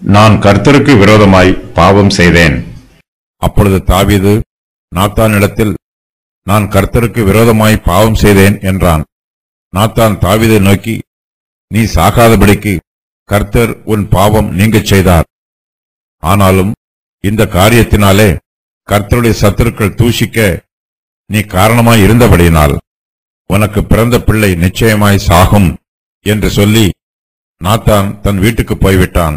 நான் கர்த்தருக்கு விரோதமாய் பாவம் செய்தேன் அப்பொழுது தாவீது நாத்தானிடத்தில் நான் கர்த்தருக்கு விரோதமாய் பாவம் செய்தேன் என்றான் நாத்தான் தாவீதை நோக்கி நீ சாகாதபடிக்கு கர்த்தர் உன் பாவம் நீங்கச் செய்தார் ஆனாலும் இந்த காரியத்தினாலே கர்த்தருடைய சத்துருக்கள் தூஷிக்க நீ காரணமாய் இருந்தபடியினால் உனக்கு பிறந்த பிள்ளை நிச்சயமாய் சாகும் என்று சொல்லி நாத்தான் தன் வீட்டுக்கு போய்விட்டான்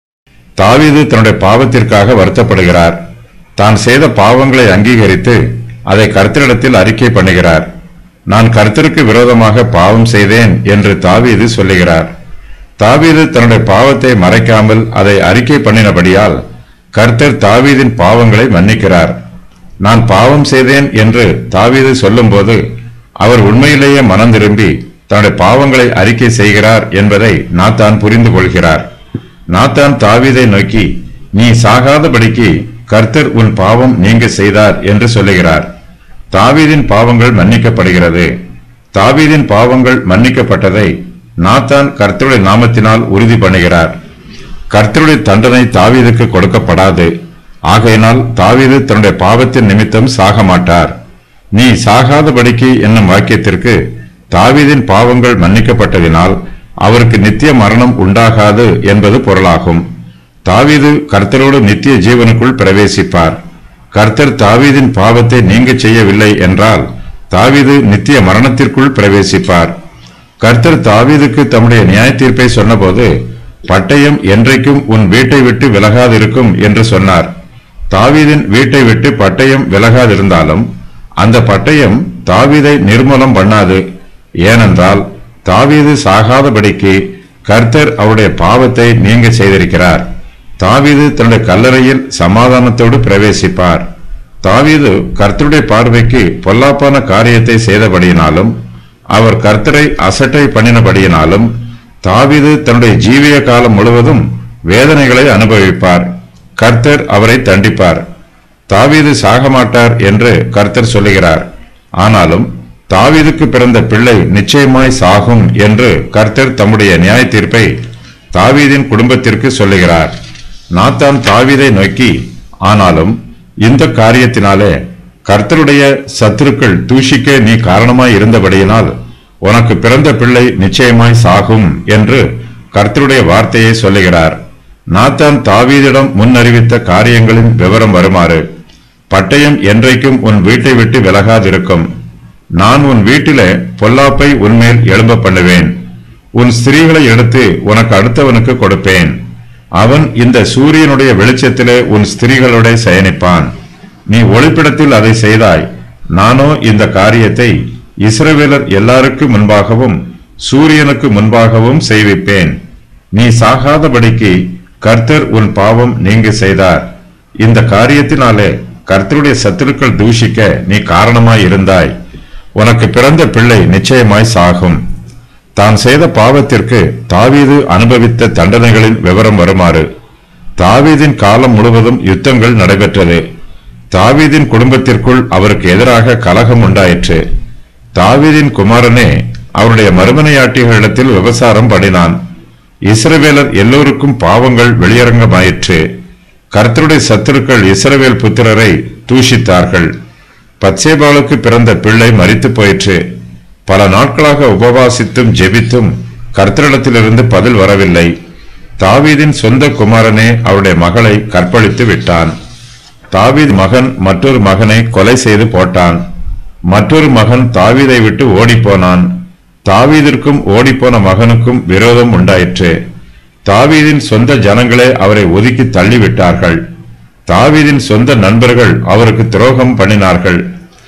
தாவீது தன்னுடைய பாவத்திற்காக வருத்தப்படுகிறார் தான் செய்த பாவங்களை அங்கீகரித்து அதை கர்த்தரிடத்தில் அறிக்கை பண்ணுகிறார் நான் கர்த்தருக்கு விரோதமாக பாவம் செய்தேன் என்று தாவீது சொல்லுகிறார் தாவீது தன்னுடைய பாவத்தை மறைக்காமல் அதை அறிக்கை பண்ணினபடியால் கர்த்தர் தாவீதின் பாவங்களை மன்னிக்கிறார் நான் பாவம் செய்தேன் என்று தாவீது சொல்லும்போது அவர் உண்மையிலேயே மனம் திரும்பி தன்னுடைய பாவங்களை அறிக்கை செய்கிறார் என்பதை நாத்தான் புரிந்து கொள்கிறார் நாத்தான் தாவீதை நோக்கி நீ சாகாதபடிக்கு கர்த்தர் உன் பாவம் நீங்க செய்தார் என்று சொல்லுகிறார் தாவீதின் பாவங்கள் மன்னிக்கப்படுகிறது தாவீதின் பாவங்கள் மன்னிக்கப்பட்டதை நாத்தான் கர்த்தருடைய நாமத்தினால் உறுதி பண்ணுகிறார் கர்த்தருடைய தண்டனை தாவீதுக்கு கொடுக்கப்படாது ஆகையினால் தாவீது தன்னுடைய பாவத்தின் நிமித்தம் சாக மாட்டார் நீ சாகாதபடிக்கு என்னும் வாக்கியத்திற்கு தாவீதின் பாவங்கள் மன்னிக்கப்பட்டதினால் அவருக்கு நித்திய மரணம் உண்டாகாது என்பது பொருளாகும் தாவீது கர்த்தரோடு நித்திய ஜீவனுக்குள் பிரவேசிப்பார் கர்த்தர் தாவீதின் பாவத்தை நீங்க செய்யவில்லை என்றால் தாவீது நித்திய மரணத்திற்குள் பிரவேசிப்பார் கர்த்தர் தாவீதுக்கு தம்முடைய நியாய தீர்ப்பை சொன்னபோது பட்டயம் என்றைக்கும் உன் வீட்டை விட்டு விலகாதிருக்கும் என்று சொன்னார் தாவீதின் வீட்டை விட்டு பட்டயம் விலகாதிருந்தாலும் அந்த பட்டயம் தாவீதை நிர்மூலம் பண்ணாது ஏனென்றால் தாவீது சாகாதபடிக்கு கர்த்தர் அவருடைய பாவத்தை நீங்க செய்திருக்கிறார் தாவீது தன்னுடைய கல்லறையில் சமாதானத்தோடு பிரவேசிப்பார் தாவீது கர்த்தருடைய பார்வைக்கு பொல்லாப்பான காரியத்தை செய்தபடியினாலும் அவர் கர்த்தரை அசட்டை பண்ணினபடியினாலும் தாவீது தன்னுடைய ஜீவிய காலம் முழுவதும் வேதனைகளை அனுபவிப்பார் கர்த்தர் அவரை தண்டிப்பார் தாவீது சாகமாட்டார் என்று கர்த்தர் சொல்லுகிறார் ஆனாலும் தாவீதுக்கு பிறந்த பிள்ளை நிச்சயமாய் சாகும் என்று கர்த்தர் தம்முடைய நியாய தீர்ப்பை தாவீதின் குடும்பத்திற்கு சொல்லுகிறார் நாத்தான் தாவீதை நோக்கி ஆனாலும் இந்த காரியத்தினாலே கர்த்தருடைய சத்துருக்கள் தூஷிக்க நீ காரணமாய் இருந்தபடியினால் உனக்கு பிறந்த பிள்ளை நிச்சயமாய் சாகும் என்று கர்த்தருடைய வார்த்தையை சொல்லுகிறார் நாத்தான் தாவீதிடம் முன்னறிவித்த காரியங்களின் விவரம் வருமாறு பட்டயம் என்றைக்கும் உன் வீட்டை விட்டு விலகாதிருக்கும் நான் உன் வீட்டிலே பொல்லாப்பை உன்மேல் எழும்ப பண்ணுவேன் உன் ஸ்திரீகளை எடுத்து உனக்கு அடுத்தவனுக்கு கொடுப்பேன் அவன் இந்த சூரியனுடைய வெளிச்சத்திலே உன் ஸ்திரீகளோட சயனிப்பான் நீ ஒளிப்பிடத்தில் அதை செய்தாய் நானோ இந்த காரியத்தை இஸ்ரவேலர் எல்லாருக்கு முன்பாகவும் சூரியனுக்கு முன்பாகவும் செய்விப்பேன் நீ சாகாதபடிக்கு கர்த்தர் உன் பாவம் நீங்க செய்தார் இந்த காரியத்தினாலே கர்த்தருடைய சத்துருக்கள் தூஷிக்க நீ காரணமாய் இருந்தாய் உனக்கு பிறந்த பிள்ளை நிச்சயமாய் சாகும் தான் செய்த பாவத்திற்கு தாவீது அனுபவித்த தண்டனைகளின் விவரம் வருமாறு தாவீதின் காலம் முழுவதும் யுத்தங்கள் நடைபெற்றது தாவீதின் குடும்பத்திற்குள் அவருக்கு எதிராக கலகம் உண்டாயிற்று தாவீதின் குமாரனே அவருடைய மறுமனையாட்டிகளிடத்தில் விபசாரம் பண்ணினான் இஸ்ரவேலர் எல்லோருக்கும் பாவங்கள் வெளியரங்கமாயிற்று கர்த்தருடைய சத்துருக்கள் இஸ்ரவேல் புத்திரரை தூஷித்தார்கள் பத்சேபாளுக்கு பிறந்த பிள்ளை மரித்து போயிற்று பல நாட்களாக உபவாசித்தும் ஜெபித்தும் கர்த்தரிடத்திலிருந்து பதில் வரவில்லை தாவீதின் சொந்த குமாரனே அவருடைய மகளை கற்பழித்து விட்டான் தாவீது மகன் மற்றொரு மகனை கொலை செய்து போட்டான் மற்றொரு மகன் தாவீதை விட்டு ஓடிப்போனான் தாவீதிற்கும் ஓடிப்போன மகனுக்கும் விரோதம் உண்டாயிற்று தாவீதின் சொந்த ஜனங்களே அவரை ஒதுக்கி தள்ளிவிட்டார்கள் தாவீதின் சொந்த நண்பர்கள் அவருக்கு துரோகம் பண்ணினார்கள்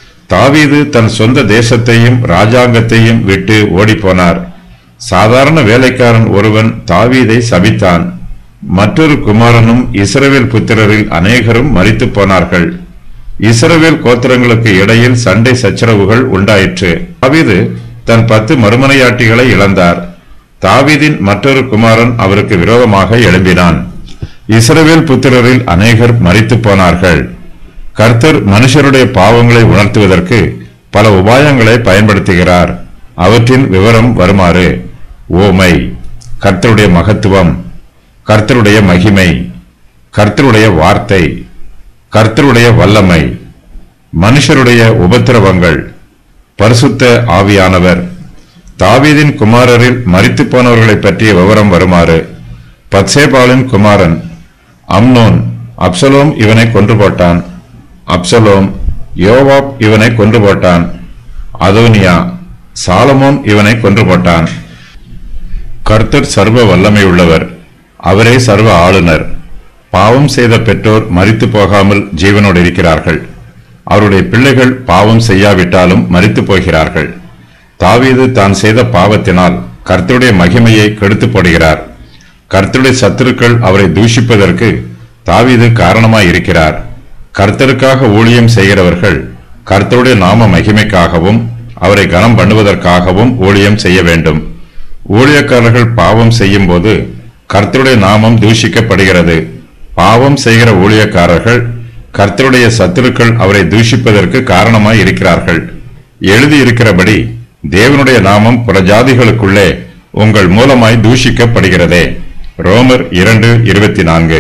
தாவீது தன் சொந்த தேசத்தையும் ராஜாங்கத்தையும் விட்டு ஓடிப்போனார் சாதாரண வேலைக்காரன் ஒருவன் தாவீதை சபித்தான் மற்றொரு குமாரனும் இஸ்ரவேல் புத்திரரில் அநேகரும் மரித்துப் போனார்கள் இஸ்ரவேல் கோத்திரங்களுக்கு இடையில் சண்டை சச்சரவுகள் உண்டாயிற்று தாவீது தன் பத்து மறுமனையாட்டிகளை இழந்தார் தாவீதின் மற்றொரு குமாரன் அவருக்கு விரோதமாக எழும்பினான் இஸ்ரவேல் புத்திரரில் அநேகர் மரித்துப் போனார்கள் கர்த்தர் மனுஷருடைய பாவங்களை உணர்த்துவதற்கு பல உபாயங்களை பயன்படுத்துகிறார் அவற்றின் விவரம் வருமாறு ஓமை கர்த்தருடைய மகத்துவம் கர்த்தருடைய மகிமை கர்த்தருடைய வார்த்தை கர்த்தருடைய வல்லமை மனுஷருடைய உபத்திரவங்கள் பரிசுத்த ஆவியானவர் தாவீதின் குமாரரில் மரித்துப் போனவர்களைப் பற்றிய விவரம் வருமாறு பத்சேபாலின் குமாரன் அம்னோன் அப்சலோம் இவனை கொன்று போட்டான் அப்சலோம் யோவாப் இவனை கொன்று போட்டான் அதோனியா சாலமோன் இவனை கொன்று போட்டான் கர்த்தர் சர்வ வல்லமை உள்ளவர் அவரே சர்வ ஆளுநர் பாவம் செய்த பெற்றோர் மரித்து போகாமல் ஜீவனோடு இருக்கிறார்கள் அவருடைய பிள்ளைகள் பாவம் செய்யாவிட்டாலும் மரித்து போகிறார்கள் தாவீது தான் செய்த பாவத்தினால் கர்த்தருடைய மகிமையை கெடுத்து போடுகிறார் கர்த்தருடைய சத்துருக்கள் அவரை தூஷிப்பதற்கு தாவீது காரணமாய் இருக்கிறார் கர்த்தருக்காக ஊழியம் செய்கிறவர்கள் கர்த்தருடைய நாம மகிமைக்காகவும் அவரை கனம் பண்ணுவதற்காகவும் ஊழியம் செய்ய வேண்டும் ஊழியக்காரர்கள் பாவம் செய்யும் போது கர்த்தருடைய நாமம் தூஷிக்கப்படுகிறது பாவம் செய்கிற ஊழியக்காரர்கள் கர்த்தருடைய சத்துருக்கள் அவரை தூஷிப்பதற்கு காரணமாய் இருக்கிறார்கள் எழுதியிருக்கிறபடி தேவனுடைய நாமம் புறஜாதிகளுக்குள்ளே உங்கள் மூலமாய் தூஷிக்கப்படுகிறதே ரோமர் இரண்டு இருபத்தி நான்கு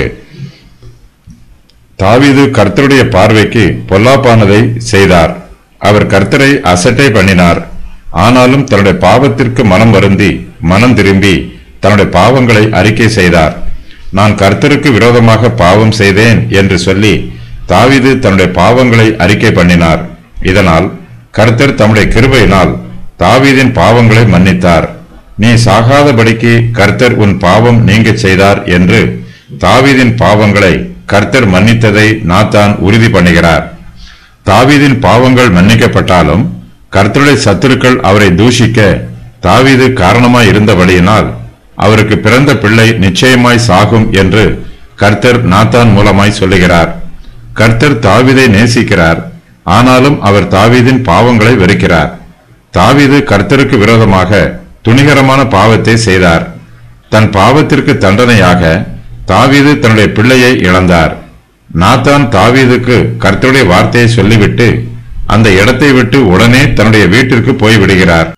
தாவீது கர்த்தருடைய பார்வைக்கு பொல்லாப்பானதை செய்தார் அவர் கர்த்தரை அசட்டை பண்ணினார் ஆனாலும் தன்னுடைய பாவத்திற்கு மனம் வருந்தி மனம் திரும்பி தன்னுடைய பாவங்களை அறிக்கை செய்தார் நான் கர்த்தருக்கு விரோதமாக பாவம் செய்தேன் என்று சொல்லி தாவீது தன்னுடைய பாவங்களை அறிக்கை பண்ணினார் இதனால் கர்த்தர் தம்முடைய கிருபையினால் தாவீதின் பாவங்களை மன்னித்தார் நீ சாகாதபடிக்கு கர்த்தர் உன் பாவம் நீங்கச் செய்தார் என்று தாவீதின் பாவங்களை கர்த்தர் மன்னித்ததை நாத்தான் உறுதி பண்ணுகிறார் தாவீதின் பாவங்கள் மன்னிக்கப்பட்டாலும் கர்த்தருடைய சத்துருக்கள் அவரை தூஷிக்க தாவீது காரணமாய் இருந்தபடியினால் அவருக்கு பிறந்த பிள்ளை நிச்சயமாய் சாகும் என்று கர்த்தர் நாத்தான் மூலமாய் சொல்லுகிறார் கர்த்தர் தாவீதை நேசிக்கிறார் ஆனாலும் அவர் தாவீதின் பாவங்களை வெறுக்கிறார் தாவீது கர்த்தருக்கு விரோதமாக துணிகரமான பாவத்தை செய்தார் தன் பாவத்திற்கு தண்டனையாக தாவீது தன்னுடைய பிள்ளையை இழந்தார் நாத்தான் தாவீதுக்கு கர்த்தருடைய வார்த்தையை சொல்லிவிட்டு அந்த இடத்தை விட்டு உடனே தன்னுடைய வீட்டிற்கு போய் விடுகிறார்